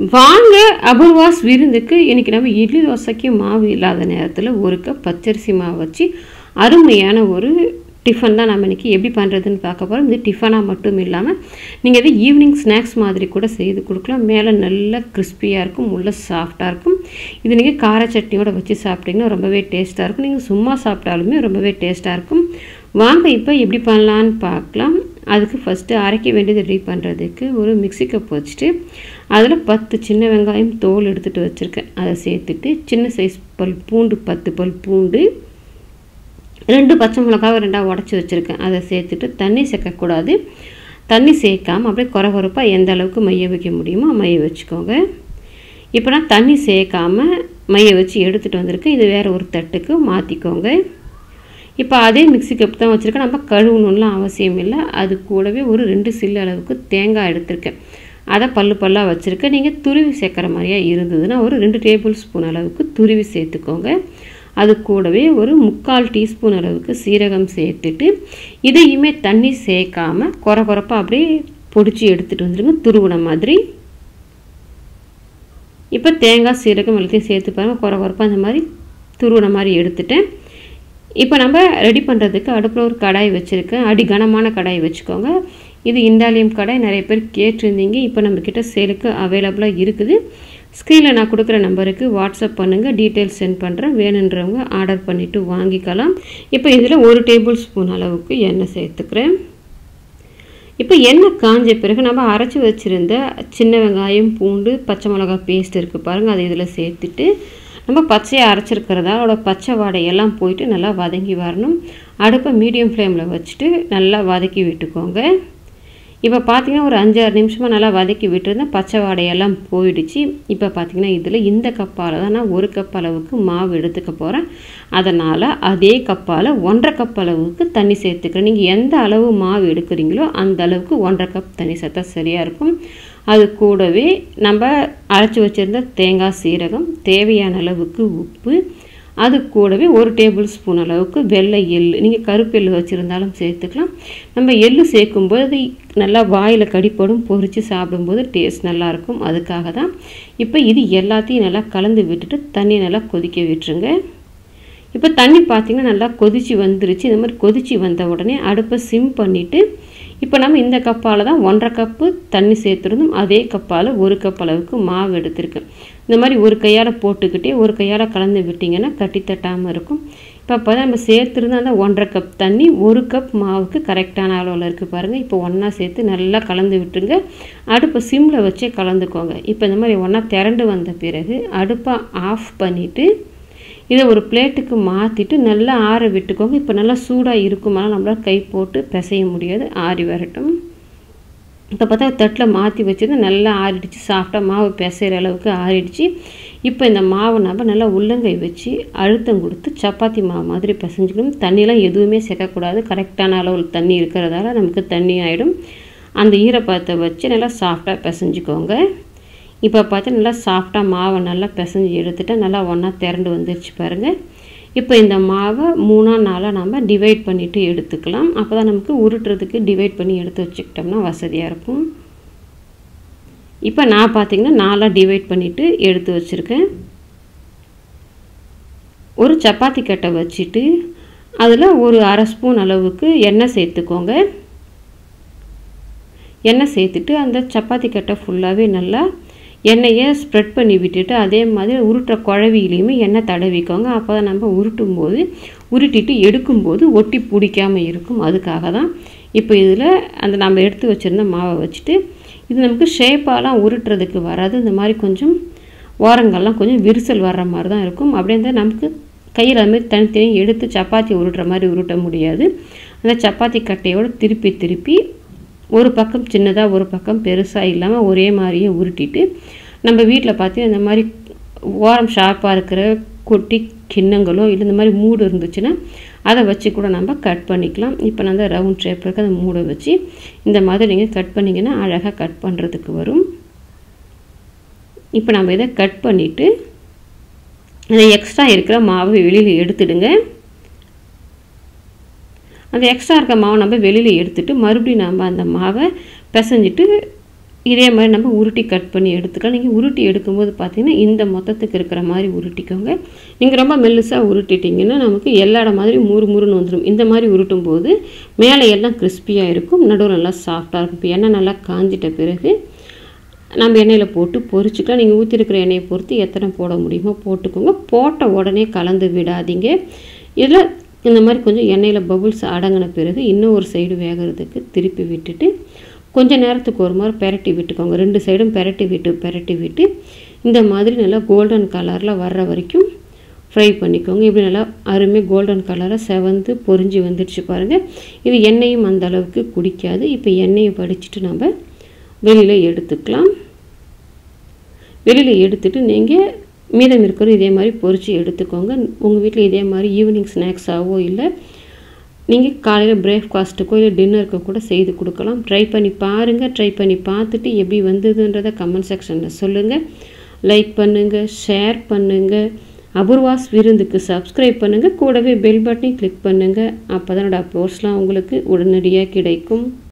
வாங்க அபூர்வாஸ் விருந்துக்கு இன்றைக்கி நம்ம இட்லி தோசைக்கு மாவு இல்லாத நேரத்தில் ஒரு கப் பச்சரிசி மாவு வச்சு அருமையான ஒரு டிஃபன் தான் நம்ம இன்றைக்கி எப்படி பண்ணுறதுன்னு பார்க்க போகிறோம் இது டிஃபனாக மட்டும் இல்லாமல் நீங்கள் இது ஈவினிங் ஸ்நாக்ஸ் மாதிரி கூட செய்து கொடுக்கலாம் மேலே நல்லா கிறிஸ்பியாக இருக்கும் உள்ளே சாஃப்டாக இருக்கும் இது நீங்கள் கார சட்னியோட வச்சு சாப்பிட்டீங்கன்னா ரொம்பவே டேஸ்ட்டாக இருக்கும் நீங்கள் சும்மா சாப்பிட்டாலுமே ரொம்பவே டேஸ்ட்டாக இருக்கும் வாங்க இப்போ எப்படி பண்ணலான்னு பார்க்கலாம் அதுக்கு ஃபஸ்ட்டு அரைக்க வேண்டியது ரெடி பண்ணுறதுக்கு ஒரு மிக்ஸி கப் வச்சுட்டு அதில் பத்து சின்ன வெங்காயம் தோல் எடுத்துகிட்டு வச்சுருக்கேன் அதை சேர்த்துட்டு சின்ன சைஸ் பல் பூண்டு பத்து பல் பூண்டு ரெண்டு பச்சை மிளகாவை ரெண்டாக உடச்சி வச்சுருக்கேன் அதை சேர்த்துட்டு தண்ணி சேர்க்கக்கூடாது தண்ணி சேர்க்காமல் அப்படியே குறை குறைப்பாக எந்த அளவுக்கு மைய வைக்க முடியுமோ மைய வச்சுக்கோங்க இப்போ நான் தண்ணி சேர்க்காமல் மைய வச்சு எடுத்துகிட்டு வந்திருக்கேன் இது வேறு ஒரு தட்டுக்கு மாற்றிக்கோங்க இப்போ அதே மிக்ஸி கப் தான் வச்சுருக்கேன் நம்ம கழுவணும்லாம் அவசியம் இல்லை அது கூடவே ஒரு ரெண்டு சில்லு அளவுக்கு தேங்காய் எடுத்திருக்கேன் அதை பல்லு பல்லாக வச்சுருக்கேன் நீங்கள் துருவி சேர்க்குற மாதிரியா இருந்ததுன்னா ஒரு ரெண்டு டேபிள் ஸ்பூன் அளவுக்கு துருவி சேர்த்துக்கோங்க அது கூடவே ஒரு முக்கால் டீஸ்பூன் அளவுக்கு சீரகம் சேர்த்துட்டு இதையுமே தண்ணி சேர்க்காமல் குறை குறைப்பாக அப்படியே பொடிச்சு எடுத்துகிட்டு வந்துடுங்க துருவின மாதிரி இப்போ தேங்காய் சீரகம் எல்லாத்தையும் சேர்த்து பாருங்கள் குறை குறைப்பாக அந்த மாதிரி துருவின மாதிரி எடுத்துட்டேன் இப்போ நம்ம ரெடி பண்ணுறதுக்கு அடுப்பில் ஒரு கடாய் வச்சுருக்கேன் அடி கனமான கடாய் வச்சுக்கோங்க இது இண்டாலியம் கடாய் நிறைய பேர் கேட்டிருந்தீங்க இப்போ நம்மக்கிட்ட சேலுக்கு அவைலபிளாக இருக்குது ஸ்க்ரீனில் நான் கொடுக்குற நம்பருக்கு வாட்ஸ்அப் பண்ணுங்கள் டீட்டெயில்ஸ் சென்ட் பண்ணுறேன் வேணுன்றவங்க ஆர்டர் பண்ணிவிட்டு வாங்கிக்கலாம் இப்போ இதில் ஒரு டேபிள் ஸ்பூன் அளவுக்கு எண்ணெய் சேர்த்துக்கிறேன் இப்போ எண்ணெய் காஞ்ச பிறகு நம்ம அரைச்சி வச்சுருந்த சின்ன வெங்காயம் பூண்டு பச்சை மிளகாய் பேஸ்ட் இருக்குது பாருங்கள் அதை இதில் சேர்த்துட்டு நம்ம பச்சையை அரைச்சிருக்கிறதா அதோட பச்சை வாடையெல்லாம் போயிட்டு நல்லா வதங்கி வரணும் அடுப்பை மீடியம் ஃப்ளேமில் வச்சுட்டு நல்லா வதக்கி விட்டுக்கோங்க இப்போ பார்த்திங்கன்னா ஒரு அஞ்சாறு நிமிஷமாக நல்லா வதக்கி விட்டுருந்தேன் பச்சை வாடையெல்லாம் போயிடுச்சு இப்போ பார்த்திங்கன்னா இதில் இந்த கப்பால் தான் நான் ஒரு கப் அளவுக்கு மாவு எடுத்துக்க போகிறேன் அதனால் அதே கப்பால் ஒன்றரை கப் அளவுக்கு தண்ணி சேர்த்துக்கிறேன் நீங்கள் எந்த அளவு மாவு எடுக்கிறீங்களோ அந்த அளவுக்கு ஒன்றரை கப் தண்ணி சேர்த்தா சரியாக இருக்கும் அது கூடவே நம்ம அரைச்சி வச்சுருந்த தேங்காய் சீரகம் தேவையான அளவுக்கு உப்பு அது கூடவே ஒரு டேபிள் ஸ்பூன் அளவுக்கு வெள்ளை எள் நீங்கள் கருப்பு எள் வச்சுருந்தாலும் சேர்த்துக்கலாம் நம்ம எள் சேர்க்கும்போது நல்லா வாயில் கடிப்படும் பொறிச்சு சாப்பிடும்போது டேஸ்ட் நல்லாயிருக்கும் அதுக்காக தான் இப்போ இது எல்லாத்தையும் நல்லா கலந்து விட்டுட்டு தண்ணி நல்லா கொதிக்க விட்டுருங்க இப்போ தண்ணி பார்த்திங்கன்னா நல்லா கொதித்து வந்துருச்சு இந்த மாதிரி கொதித்து வந்த உடனே அடுப்பை சிம் பண்ணிவிட்டு இப்போ நம்ம இந்த கப்பால் தான் ஒன்றரை கப்பு தண்ணி சேர்த்துருந்தோம் அதே கப்பால் ஒரு கப் அளவுக்கு மாவு எடுத்திருக்கேன் இந்த மாதிரி ஒரு கையால் போட்டுக்கிட்டே ஒரு கையால் கலந்து விட்டிங்கன்னா கட்டி தட்டாமல் இருக்கும் இப்போ அப்போ தான் நம்ம சேர்த்துருந்த அந்த ஒன்றரை கப் தண்ணி ஒரு கப் மாவுக்கு கரெக்டான அளவில் இருக்குது பாருங்கள் இப்போ ஒன்றா சேர்த்து நல்லா கலந்து விட்டுருங்க அடுப்பை சிம்மில் வச்சே கலந்துக்கோங்க இப்போ இந்த மாதிரி ஒன்றா திரண்டு வந்த பிறகு அடுப்பை ஆஃப் பண்ணிவிட்டு இதை ஒரு பிளேட்டுக்கு மாற்றிட்டு நல்லா ஆற விட்டுக்கோங்க இப்போ நல்லா சூடாக இருக்குமானால் நம்மளால் கை போட்டு பிசைய முடியாது ஆறி வரட்டும் இப்போ பார்த்தா தட்டில் மாற்றி வச்சது நல்லா ஆறிடுச்சு சாஃப்டாக மாவு பிசைகிற அளவுக்கு ஆறிடுச்சு இப்போ இந்த மாவை நம்ம நல்லா உள்ளங்கை வச்சு அழுத்தம் கொடுத்து சப்பாத்தி மாவு மாதிரி பிசைஞ்சிக்கணும் தண்ணிலாம் எதுவுமே சேர்க்கக்கூடாது கரெக்டான அளவில் தண்ணி இருக்கிறதால நமக்கு தண்ணி ஆகிடும் அந்த ஈரப்பதத்தை வச்சு நல்லா சாஃப்டாக பிசைஞ்சிக்கோங்க இப்போ பார்த்து நல்லா சாஃப்டாக மாவை நல்லா பிசைஞ்சு எடுத்துகிட்டு நல்லா ஒன்றா திரண்டு வந்துருச்சு பாருங்கள் இப்போ இந்த மாவை மூணாக நாளாக நம்ம டிவைட் பண்ணிவிட்டு எடுத்துக்கலாம் அப்போ தான் நமக்கு உருட்டுறதுக்கு டிவைட் பண்ணி எடுத்து வச்சுக்கிட்டோம்னா வசதியாக இருக்கும் இப்போ நான் பார்த்திங்கன்னா நாலாக டிவைட் பண்ணிவிட்டு எடுத்து வச்சுருக்கேன் ஒரு சப்பாத்தி கட்டை வச்சுட்டு அதில் ஒரு அரை ஸ்பூன் அளவுக்கு எண்ணெய் சேர்த்துக்கோங்க எண்ணெய் சேர்த்துட்டு அந்த சப்பாத்தி கட்டை ஃபுல்லாகவே நல்லா எண்ணெயை ஸ்ப்ரெட் பண்ணி விட்டுட்டு அதே மாதிரி உருட்டுற குழவிலையுமே எண்ணெய் தடவிக்கோங்க அப்போ தான் நம்ம உருட்டும் போது உருட்டிட்டு எடுக்கும்போது ஒட்டி பிடிக்காமல் இருக்கும் அதுக்காக தான் இப்போ இதில் அந்த நம்ம எடுத்து வச்சுருந்த மாவை வச்சுட்டு இது நமக்கு ஷேப்பாலாம் உருட்டுறதுக்கு வராது இந்த மாதிரி கொஞ்சம் ஓரங்கள்லாம் கொஞ்சம் விரிசல் வர்ற மாதிரி தான் இருக்கும் அப்படியே இருந்தால் நமக்கு கையில் அது மாதிரி தனித்தனி எடுத்து சப்பாத்தி உருட்டுற மாதிரி உருட்ட முடியாது அந்த சப்பாத்தி கட்டையோடு திருப்பி திருப்பி ஒரு பக்கம் சின்னதாக ஒரு பக்கம் பெருசாக இல்லாமல் ஒரே மாதிரியே உருட்டிட்டு நம்ம வீட்டில் பார்த்து இந்த மாதிரி ஓரம் ஷார்ப்பாக இருக்கிற கொட்டி கிண்ணங்களோ இல்லை இந்த மாதிரி மூடு இருந்துச்சுன்னா அதை வச்சு கூட நம்ம கட் பண்ணிக்கலாம் இப்போ நான் அந்த ரவுண்ட் ஷேப் இருக்க அந்த மூடை வச்சு இந்த மாதிரி நீங்கள் கட் பண்ணிங்கன்னா அழகாக கட் பண்ணுறதுக்கு வரும் இப்போ நம்ம இதை கட் பண்ணிவிட்டு அந்த எக்ஸ்ட்ரா இருக்கிற மாவை வெளியில் எடுத்துடுங்க அந்த எக்ஸ்ட்ரா இருக்க மாவை நம்ம வெளியில் எடுத்துட்டு மறுபடியும் நம்ம அந்த மாவை பிசைஞ்சிட்டு இதே மாதிரி நம்ம உருட்டி கட் பண்ணி எடுத்துக்கலாம் நீங்கள் உருட்டி எடுக்கும்போது பார்த்தீங்கன்னா இந்த மொத்தத்துக்கு இருக்கிற மாதிரி உருட்டிக்கோங்க நீங்கள் ரொம்ப மெல்லுசாக உருட்டிட்டிங்கன்னா நமக்கு எல்லா இடம் மாதிரி முறு முறுன்னு வந்துடும் இந்த மாதிரி உருட்டும் போது மேலே எல்லாம் கிறிஸ்பியாக இருக்கும் நடுவில் நல்லா சாஃப்டாக இருக்கும் இப்போ எண்ணெய் நல்லா காஞ்சிட்ட பிறகு நம்ம எண்ணெயில் போட்டு பொரிச்சுக்கலாம் நீங்கள் ஊற்றிருக்கிற எண்ணெயை பொறுத்து எத்தனை போட முடியுமோ போட்டுக்கோங்க போட்ட உடனே கலந்து விடாதீங்க இதில் இந்த மாதிரி கொஞ்சம் எண்ணெயில் பபுள்ஸ் அடங்கின பிறகு இன்னும் ஒரு சைடு வேகிறதுக்கு திருப்பி விட்டுட்டு கொஞ்ச நேரத்துக்கு ஒரு மாதிரி பெரட்டி விட்டுக்கோங்க ரெண்டு சைடும் பெரட்டி விட்டு பெரட்டி விட்டு இந்த மாதிரி நல்லா கோல்டன் கலரில் வர்ற வரைக்கும் ஃப்ரை பண்ணிக்கோங்க இப்படி நல்லா அருமையாக கோல்டன் கலராக செவந்து பொரிஞ்சு வந்துடுச்சு பாருங்கள் இது எண்ணெயும் அந்த அளவுக்கு குடிக்காது இப்போ எண்ணெயை வடிச்சிட்டு நம்ம வெளியில் எடுத்துக்கலாம் வெளியில் எடுத்துட்டு நீங்கள் மீதம் இருக்கிற இதே மாதிரி பொரித்து எடுத்துக்கோங்க உங்கள் வீட்டில் இதே மாதிரி ஈவினிங் ஸ்நாக்ஸாகவோ இல்லை நீங்கள் காலையில் பிரேக்ஃபாஸ்ட்டுக்கோ இல்லை டின்னருக்கோ கூட செய்து கொடுக்கலாம் ட்ரை பண்ணி பாருங்கள் ட்ரை பண்ணி பார்த்துட்டு எப்படி வந்ததுன்றதை கமெண்ட் செக்ஷனில் சொல்லுங்கள் லைக் பண்ணுங்கள் ஷேர் பண்ணுங்கள் அபூர்வாஸ் விருந்துக்கு சப்ஸ்கிரைப் பண்ணுங்கள் கூடவே பெல் பட்டனையும் கிளிக் பண்ணுங்கள் அப்போ தான் என்னோடய அப்லோட்ஸ்லாம் உங்களுக்கு உடனடியாக கிடைக்கும்